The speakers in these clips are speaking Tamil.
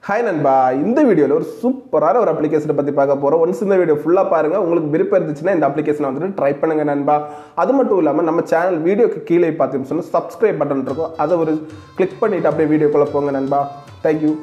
ஹாய் நண்பா இந்த வீடியோவில் ஒரு சூப்பரான ஒரு அப்ளிகேஷனை பற்றி பார்க்க போகிறோம் ஒன்ஸ் இந்த வீடியோ ஃபுல்லாக பாருங்கள் உங்களுக்கு விருப்பம் இருந்துச்சுன்னா இந்த அப்ளிகேஷனை வந்துட்டு ட்ரை பண்ணுங்க நண்பா அது மட்டும் இல்லாமல் நம்ம சேனல் வீடியோக்கு கீழே பார்த்தீங்கன்னு சொன்னால் சப்ஸ்கிரைப் பட்டன் இருக்கும் அதை ஒரு கிளிக் பண்ணிவிட்டு அப்படியே வீடியோக்குள்ளே போங்க நண்பா தேங்க்யூ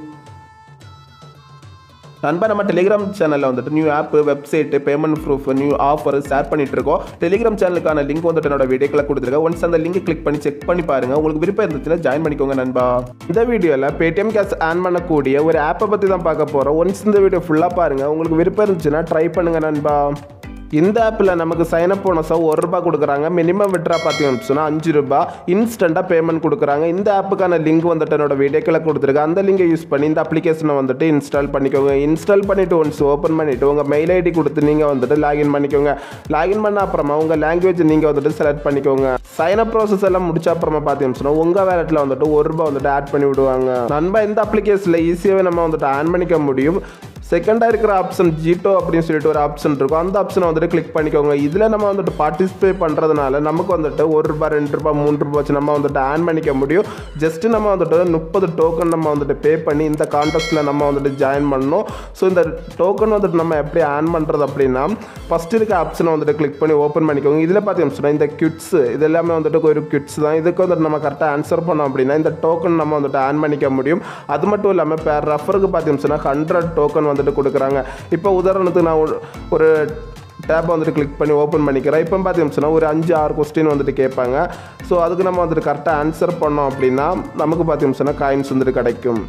நண்பா நம்ம டெலிகிராம் சேனலில் வந்துட்டு new app website payment proof new offer share பண்ணிட்டு இருக்கோம் டெலிகிராம் சேனலுக்கான லிங்க் வந்துட்டு என்னோட வீடியோக்களை கொடுத்துருக்கேன் ஒன்ஸ் அந்த லிங்க் கிளிக் பண்ணி செக் பண்ணி பாருங்க உங்களுக்கு விருப்பம் இருந்துச்சுன்னா ஜாயின் பண்ணிக்கோங்க நண்பா இந்த வீடியோவில் பேடிஎம் கேஷ் ஆன் பண்ணக்கூடிய ஒரு ஆப்பை பற்றி தான் பார்க்க போகிறோம் ஒன்ஸ் இந்த வீடியோ ஃபுல்லாக பாருங்க உங்களுக்கு விருப்பம் இருந்துச்சுன்னா ட்ரை பண்ணுங்க நண்பா இந்த ஆப்பில் நமக்கு சைன் அப் போனஸாக ஒரு ரூபாய் கொடுக்குறாங்க மினிமம் விட்ரா பார்த்தீங்கன்னு சொன்னால் அஞ்சு ரூபாய் இன்ஸ்டண்ட்டாக பேமெண்ட் கொடுக்குறாங்க இந்த ஆப்புக்கான லிங்க் வந்துட்டு என்னோட வீடியோக்களை கொடுத்துருக்கேன் அந்த லிங்கை யூஸ் பண்ணி இந்த அப்ளிகேஷனை வந்துட்டு இன்ஸ்டால் பண்ணிக்கோங்க இன்ஸ்டால் பண்ணிவிட்டு ஒன்ஸ் ஓப்பன் பண்ணிவிட்டு உங்கள் மெயில் ஐடி கொடுத்து நீங்கள் வந்துட்டு லாகின் பண்ணிக்கோங்க லாகின் பண்ண அப்புறமா உங்கள் லாங்குவேஜ் நீங்கள் வந்துட்டு செலக்ட் பண்ணிக்கோங்க சைன் அப் ப்ராசஸ் எல்லாம் முடிச்ச அப்புறமா பார்த்தீங்கன்னு சொன்னால் உங்கள் வேலட்டில் வந்துட்டு ஒரு ரூபாய் வந்துட்டு ஆட் பண்ணி விடுவாங்க நண்பா இந்த அப்ளிகேஷனில் ஈஸியாகவே நம்ம வந்துட்டு ஆன் பண்ணிக்க முடியும் செகண்டாக இருக்கிற ஆப்ஷன் ஜீட்டோ அப்படின்னு சொல்லிட்டு ஒரு ஆப்ஷன் இருக்கும் அந்த ஆப்ஷனை வந்துட்டு கிளிக் பண்ணிக்கோங்க இதில் நம்ம வந்துட்டு பார்ட்டிசிபேட் பண்ணுறதுனால நமக்கு வந்துட்டு ஒரு ரூபாய் ரெண்டு ரூபாய் மூணு ரூபாய் வச்சு நம்ம வந்துட்டு ஆன் பண்ணிக்க முடியும் ஜஸ்ட் நம்ம வந்துட்டு முப்பது டோக்கன் நம்ம வந்துட்டு பே பண்ணி இந்த கான்டெஸ்ட்டில் நம்ம வந்துட்டு ஜாயின் பண்ணணும் ஸோ இந்த டோக்கன் வந்துட்டு நம்ம எப்படி ஆன் பண்ணுறது அப்படின்னா ஃபஸ்ட் இருக்க ஆப்ஷனை வந்துட்டு கிளிக் பண்ணி ஓப்பன் பண்ணிக்கோங்க இதில் பார்த்தீங்கன்னா இந்த கிட்ஸ் இது எல்லாமே வந்துட்டு ஒரு கிட்ஸ் தான் இதுக்கு வந்துட்டு நம்ம கரெக்டாக ஆன்சர் பண்ணோம் அப்படின்னா இந்த டோக்கன் நம்ம வந்துட்டு ஆன் பண்ணிக்க முடியும் அது மட்டும் இல்லாமல் பேர் ரெஃபருக்கு பார்த்தீங்கன்னா ஹண்ட்ரட் டோக்கன் வந்துட்டு கொடுக்குறாங்க இப்போ உதாரணத்துக்கு நான் ஒரு- ஒரு டேப்பை வந்துட்டு கிளிக் பண்ணி ஓப்பன் பண்ணிக்கிறேன் இப்போ பார்த்தீங்கன்னா ஒரு அஞ்சு ஆறு கொஸ்டின் வந்துட்டு கேட்பாங்க ஸோ அதுக்கு நம்ம வந்துட்டு கரெக்டாக ஆன்சர் பண்ணோம் அப்படின்னா நமக்கு பார்த்தீங்கன்னா காயின்ஸ் வந்துட்டு கிடைக்கும்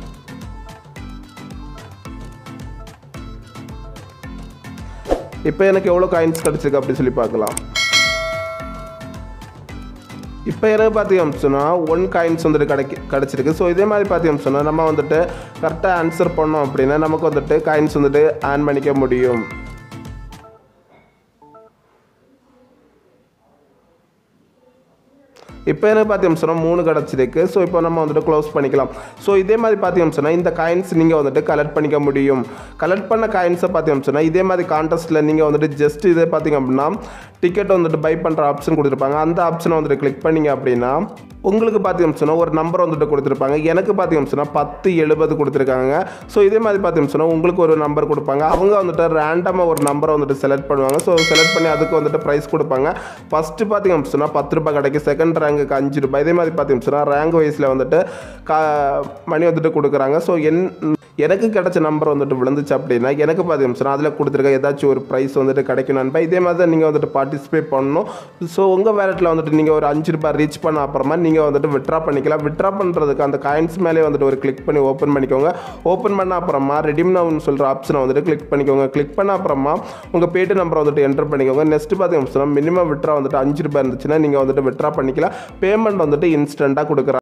இப்போ எனக்கு எவ்வளோ காயின்ஸ் கிடச்சிருக்கு அப்படின்னு சொல்லி பார்க்கலாம் இப்போ எனக்கு பார்த்தீங்கன்னு சொன்னால் ஒன் காயின்ஸ் வந்துட்டு கிடைக்கு கிடச்சிருக்கு ஸோ இதே மாதிரி பார்த்தீங்கன்னு சொன்னால் நம்ம வந்துட்டு கரெக்டாக ஆன்சர் பண்ணோம் அப்படின்னா நமக்கு வந்துட்டு காயின்ஸ் வந்துட்டு ஆன் பண்ணிக்க முடியும் இப்போ எனக்கு பார்த்தீங்கன்னு சொன்னால் மூணு கிடச்சிருக்கு ஸோ இப்போ நம்ம வந்துட்டு க்ளோஸ் பண்ணிக்கலாம் ஸோ இதே மாதிரி பார்த்தீங்கன்னு சொன்னால் இந்த காயின்ஸ் நீங்கள் வந்துட்டு கலெக்ட் பண்ணிக்க முடியும் கலெக்ட் பண்ண காயின்ஸை பார்த்தீங்கன்னு சொன்னால் இதே மாதிரி கான்டெஸ்ட்டில் நீங்கள் வந்துட்டு ஜஸ்ட் இதே பார்த்தீங்க அப்படின்னா டிக்கெட் வந்துட்டு பை பண்ணுற ஆப்ஷன் கொடுத்துருப்பாங்க அந்த ஆப்ஷனை வந்துட்டு கிளிக் பண்ணீங்க அப்படின்னா உங்களுக்கு பார்த்தீங்கன்னு சொன்னால் ஒரு நம்பர் வந்துட்டு கொடுத்துருப்பாங்க எனக்கு பார்த்தீங்கன்னு சொன்னால் பத்து எழுபது கொடுத்துருக்காங்க ஸோ இதே மாதிரி பார்த்தீங்கன்னு சொன்னால் உங்களுக்கு ஒரு நம்பர் கொடுப்பாங்க அவங்க வந்துட்டு ரேண்டமாக ஒரு நம்பரை வந்துட்டு செலக்ட் பண்ணுவாங்க ஸோ செலக்ட் பண்ணி அதுக்கு வந்துட்டு ப்ரைஸ் கொடுப்பாங்க ஃபஸ்ட்டு பார்த்தீங்கன்னு சொன்னால் பத்து ரூபாய் கிடைக்கும் செகண்ட் ரேங்குக்கு அஞ்சு ரூபாய் இதே மாதிரி பார்த்தீங்கன்னு சொன்னால் ரேங்க் வைஸில் வந்துட்டு கா மணி வந்துட்டு கொடுக்குறாங்க ஸோ என் எனக்கு கிடைச்ச நம்பர் வந்துட்டு விழுந்துச்சு அப்படின்னா எனக்கு பார்த்தீங்கன்னு சொன்னால் அதில் கொடுத்துருக்க ஏதாச்சும் ஒரு ப்ரைஸ் வந்துட்டு கிடைக்கும் நண்பா இதே மாதிரி தான் நீங்கள் வந்துட்டு பார்ட்டிசிபேட் பண்ணணும் ஸோ உங்கள் வேலட்டில் வந்துட்டு நீங்கள் ஒரு அஞ்சு ரூபாய் ரீச் பண்ண அப்புறமா நீங்கள் வந்துட்டு விட்ரா பண்ணிக்கலாம் விட்ரா பண்ணுறதுக்கு அந்த காயின்ஸ் மேலே வந்துட்டு ஒரு கிளிக் பண்ணி ஓப்பன் பண்ணிக்கோங்க ஓப்பன் பண்ண அப்புறமா ரெடிம் நவுன்னு சொல்கிற ஆப்ஷனை வந்துட்டு கிளிக் பண்ணிக்கோங்க கிளிக் பண்ண அப்புறமா உங்கள் பேட்டு நம்பரை வந்துட்டு என்டர் பண்ணிக்கோங்க நெக்ஸ்ட் பார்த்தீங்கன்னு சொன்னால் மினிமம் விட்ரா வந்துட்டு அஞ்சு ரூபாய் இருந்துச்சுன்னா நீங்கள் வந்துட்டு விட்ரா பண்ணிக்கலாம் பேமெண்ட் வந்துட்டு இன்ஸ்டண்ட்டாக கொடுக்குறாங்க